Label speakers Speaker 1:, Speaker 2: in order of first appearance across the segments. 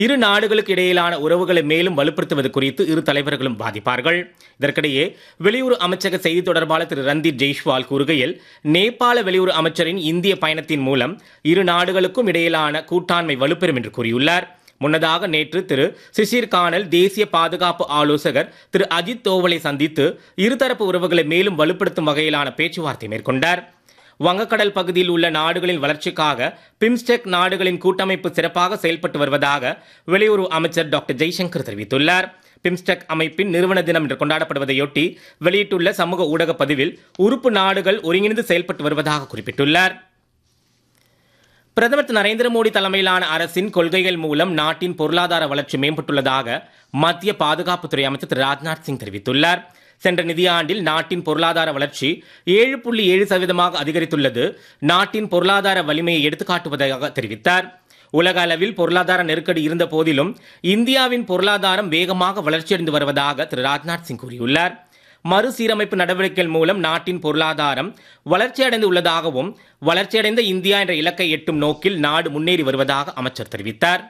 Speaker 1: இரு நாடுகளுக்கு இடையிலான உறவுகளை மேலும் வலுப்படுத்துவது குறித்து இரு தலைவர்களும் வாதிப்பார்கள் இதற்கிடையே வெளியுறவு அமைச்சக செய்தி தொடர்பாளர் திரு ரந்தீப் ஜெய்ஷ்வால் கூறுகையில் நேபாள வெளியுறவு அமைச்சரின் இந்திய பயணத்தின் மூலம் இரு நாடுகளுக்கும் இடையிலான கூட்டாண்மை வலுப்பெறும் என்று கூறியுள்ளார் முன்னதாக நேற்று திரு சிசிர் கானல் தேசிய பாதுகாப்பு ஆலோசகர் திரு அஜித் தோவலை சந்தித்து இருதரப்பு உறவுகளை மேலும் வலுப்படுத்தும் வகையிலான பேச்சுவார்த்தை மேற்கொண்டார் வங்கக்கடல் பகுதியில் உள்ள நாடுகளின் வளர்ச்சிக்காக பிம்ஸ்டெக் நாடுகளின் கூட்டமைப்பு சிறப்பாக செயல்பட்டு வருவதாக வெளியுறவு அமைச்சர் டாக்டர் ஜெய்சங்கர் தெரிவித்துள்ளார் பிம்ஸ்டெக் அமைப்பின் நிறுவன தினம் இன்று கொண்டாடப்படுவதையொட்டி வெளியிட்டுள்ள சமூக ஊடக பதிவில் உறுப்பு நாடுகள் ஒருங்கிணைந்து செயல்பட்டு வருவதாக குறிப்பிட்டுள்ளார் பிரதமர் திரு நரேந்திர மோடி தலைமையிலான அரசின் கொள்கைகள் மூலம் நாட்டின் பொருளாதார வளர்ச்சி மேம்பட்டுள்ளதாக மத்திய பாதுகாப்புத்துறை அமைச்சர் திரு ராஜ்நாத் சிங் தெரிவித்துள்ளார் சென்ற நிதியாண்டில் நாட்டின் பொருளாதார வளர்ச்சி ஏழு புள்ளி ஏழு சதவீதமாக அதிகரித்துள்ளது நாட்டின் பொருளாதார வலிமையை எடுத்துக்காட்டுவதாக தெரிவித்தார் உலக அளவில் பொருளாதார நெருக்கடி இருந்த போதிலும் இந்தியாவின் பொருளாதாரம் வேகமாக வளர்ச்சியடைந்து வருவதாக திரு ராஜ்நாத் சிங் கூறியுள்ளார் மறுசீரமைப்பு நடவடிக்கைகள் மூலம் நாட்டின் பொருளாதாரம் வளர்ச்சியடைந்து உள்ளதாகவும் வளர்ச்சியடைந்த இந்தியா என்ற இலக்கை எட்டும் நோக்கில் நாடு முன்னேறி வருவதாக அமைச்சர் தெரிவித்தார்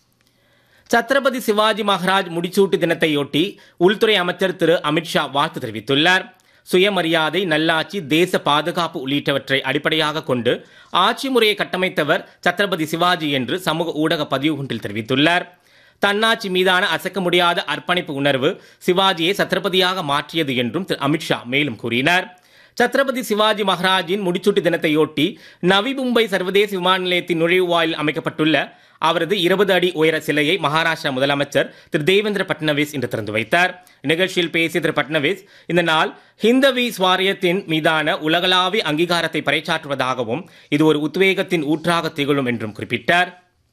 Speaker 1: சத்ரபதி சிவாஜி மகாராஜ் முடிசூட்டு தினத்தையொட்டி உள்துறை அமைச்சர் திரு அமித்ஷா வாழ்த்து தெரிவித்துள்ளார் சுயமரியாதை நல்லாட்சி தேச பாதுகாப்பு உள்ளிட்டவற்றை அடிப்படையாக கொண்டு ஆட்சி முறையை கட்டமைத்தவர் சத்ரபதி சிவாஜி என்று சமூக ஊடக பதிவு ஒன்றில் தெரிவித்துள்ளார் தன்னாட்சி மீதான அசைக்க முடியாத அர்ப்பணிப்பு உணர்வு சிவாஜியை சத்ரபதியாக மாற்றியது என்றும் திரு அமித்ஷா மேலும் கூறினார் சத்ரபதி சிவாஜி மகாராஜின் முடிச்சூட்டு தினத்தையொட்டி நவி மும்பை சர்வதேச விமான நிலையத்தின் நுழைவாயில் அமைக்கப்பட்டுள்ள அவரது இருபது அடி உயர சிலையை மகாராஷ்டிரா முதலமைச்சர் திரு தேவேந்திர பட்னவிஸ் இன்று திறந்து வைத்தார் நிகழ்ச்சியில் பேசிய திரு பட்னவிஸ் இந்த நாள் ஹிந்தவி ஸ்வாரியத்தின் மீதான உலகளாவிய அங்கீகாரத்தை பறைசாற்றுவதாகவும் இது ஒரு உத்வேகத்தின் ஊற்றாக திகழும் என்றும் குறிப்பிட்டார்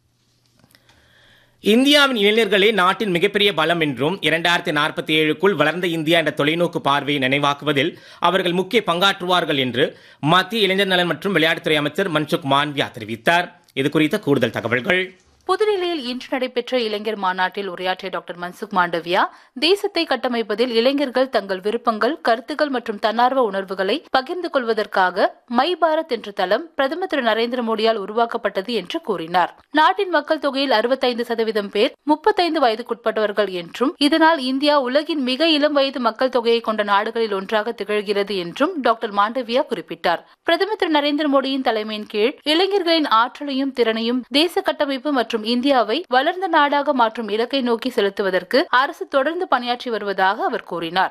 Speaker 1: இந்தியாவின் இளைஞர்களே நாட்டின் மிகப்பெரிய பலம் என்றும் இரண்டாயிரத்தி நாற்பத்தி ஏழுக்குள் வளர்ந்த இந்தியா என்ற தொலைநோக்கு பார்வையை நினைவாக்குவதில் அவர்கள் முக்கிய பங்காற்றுவார்கள் என்று மத்திய இளைஞர் நலன் மற்றும் விளையாட்டுத்துறை அமைச்சர் மன்சுக் மாண்வியா தெரிவித்தார் இது குறித்த கூடுதல் தகவல்கள்
Speaker 2: புதுடில்லியில் இன்று நடைபெற்ற இளைஞர் மாநாட்டில் உரையாற்றிய டாக்டர் மன்சுக் மாண்டவியா தேசத்தை கட்டமைப்பதில் இளைஞர்கள் தங்கள் விருப்பங்கள் கருத்துக்கள் மற்றும் தன்னார்வ உணர்வுகளை பகிர்ந்து கொள்வதற்காக மை பாரத் என்ற தளம் பிரதமர் திரு நரேந்திர மோடியால் உருவாக்கப்பட்டது என்று கூறினார் நாட்டின் மக்கள் தொகையில் அறுபத்தைந்து சதவீதம் பேர் முப்பத்தைந்து வயதுக்குட்பட்டவர்கள் என்றும் இதனால் இந்தியா உலகின் மிக இளம் வயது மக்கள் தொகையை கொண்ட நாடுகளில் ஒன்றாக திகழ்கிறது என்றும் டாக்டர் மாண்டவியா குறிப்பிட்டார் பிரதமர் திரு நரேந்திர மோடியின் தலைமையின் கீழ் இளைஞர்களின் ஆற்றலையும் திறனையும் தேச கட்டமைப்பு மற்றும் மற்றும் இந்தியாவை வளர்ந்த நாடாக மாற்றும் இலக்கை நோக்கி செலுத்துவதற்கு அரசு தொடர்ந்து பணியாற்றி வருவதாக அவர் கூறினார்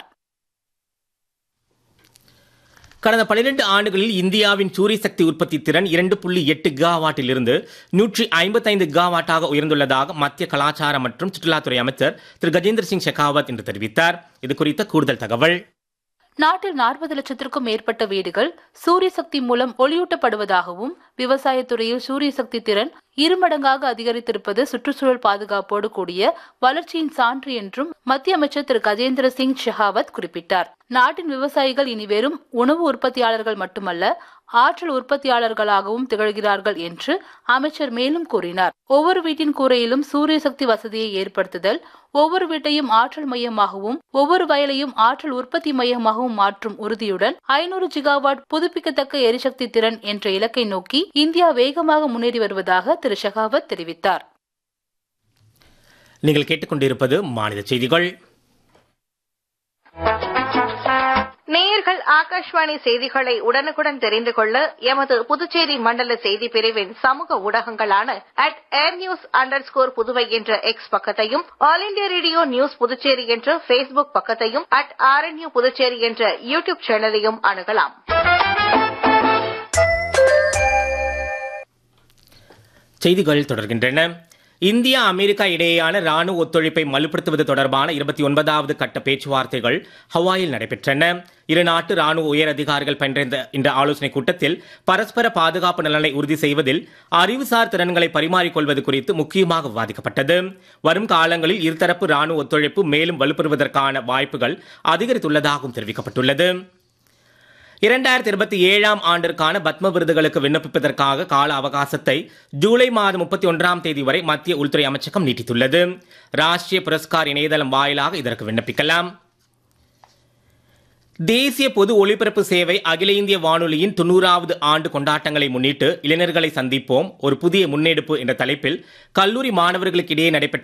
Speaker 1: கடந்த பனிரெண்டு ஆண்டுகளில் இந்தியாவின் சூரிய சக்தி உற்பத்தி திறன் இரண்டு புள்ளி எட்டு கிகாவாட்டிலிருந்து நூற்றி ஐம்பத்தைந்து கிகாவாட்டாக உயர்ந்துள்ளதாக மத்திய கலாச்சார மற்றும் சுற்றுலாத்துறை அமைச்சர் திரு கஜேந்திர சிங் ஷெகாவத் இன்று தெரிவித்தார் இது குறித்த கூடுதல் தகவல்
Speaker 2: நாட்டில் நாற்பது லட்சத்திற்கும் மேற்பட்ட வீடுகள் சூரிய சக்தி மூலம் ஒளியூட்டப்படுவதாகவும் விவசாயத்துறையில் சூரிய சக்தி திறன் இருமடங்காக அதிகரித்திருப்பது சுற்றுச்சூழல் பாதுகாப்போடு கூடிய வளர்ச்சியின் சான்று என்றும் மத்திய அமைச்சர் திரு கஜேந்திர சிங் ஷெகாவத் குறிப்பிட்டார் நாட்டின் விவசாயிகள் இனி வெறும் உணவு உற்பத்தியாளர்கள் மட்டுமல்ல ஆற்றல் உற்பத்தியாளர்களாகவும் திகழ்கிறார்கள் என்று அமைச்சர் மேலும் கூறினார் ஒவ்வொரு வீட்டின் கூரையிலும் சூரிய சக்தி வசதியை ஏற்படுத்துதல் ஒவ்வொரு வீட்டையும் ஆற்றல் மையமாகவும் ஒவ்வொரு வயலையும் ஆற்றல் உற்பத்தி மையமாகவும் மாற்றும் உறுதியுடன் ஐநூறு ஜிகாவாட் புதுப்பிக்கத்தக்க எரிசக்தி திறன் என்ற இலக்கை நோக்கி இந்தியா வேகமாக முன்னேறி வருவதாக திரு ஷெகாவத் தெரிவித்தார்
Speaker 1: நீங்கள் கேட்டுக்கொண்டிருப்பது மாநில செய்திகள்
Speaker 3: நேயர்கள் ஆகாஷ்வாணி செய்திகளை உடனுக்குடன் தெரிந்து கொள்ள எமது புதுச்சேரி மண்டல செய்தி பிரிவின் சமூக ஊடகங்களான at air news underscore Puduvai என்ற எக்ஸ் பக்கத்தையும் all India radio news Puducherry என்ற பேஸ்புக் பக்கத்தையும் அட் ஆர்என்யூ புதுச்சேரி என்ற யூ டியூப் சேனலையும் அணுகலாம்
Speaker 1: செய்திகள் தொடர்கின்றன இந்தியா அமெரிக்கா இடையேயான ராணுவ ஒத்துழைப்பை வலுப்படுத்துவது தொடர்பான இருபத்தி ஒன்பதாவது கட்ட பேச்சுவார்த்தைகள் ஹவாயில் நடைபெற்றன இரு நாட்டு ராணுவ உயர் அதிகாரிகள் பங்கேற்ற இந்த ஆலோசனைக் கூட்டத்தில் பரஸ்பர பாதுகாப்பு நலனை உறுதி செய்வதில் அறிவுசார் திறன்களை பரிமாறிக்கொள்வது குறித்து முக்கியமாக விவாதிக்கப்பட்டது வரும் காலங்களில் இருதரப்பு ராணுவ ஒத்துழைப்பு மேலும் வலுப்பெறுவதற்கான வாய்ப்புகள் அதிகரித்துள்ளதாகவும் தெரிவிக்கப்பட்டுள்ளது இரண்டாயிரத்தி இருபத்தி ஏழாம் ஆண்டிற்கான பத்ம விருதுகளுக்கு விண்ணப்பிப்பதற்காக கால அவகாசத்தை ஜூலை மாதம் முப்பத்தி ஒன்றாம் தேதி வரை மத்திய உள்துறை அமைச்சகம் நீட்டித்துள்ளது ராஷ்டிரிய புரஸ்கார் இணையதளம் வாயிலாக இதற்கு விண்ணப்பிக்கலாம் தேசிய பொது ஒலிபரப்பு சேவை அகில இந்திய வானொலியின் தொண்ணூறாவது ஆண்டு கொண்டாட்டங்களை முன்னிட்டு இளைஞர்களை சந்திப்போம் ஒரு புதிய முன்னெடுப்பு என்ற தலைப்பில் கல்லூரி மாணவர்களுக்கிடையே நடைபெற்ற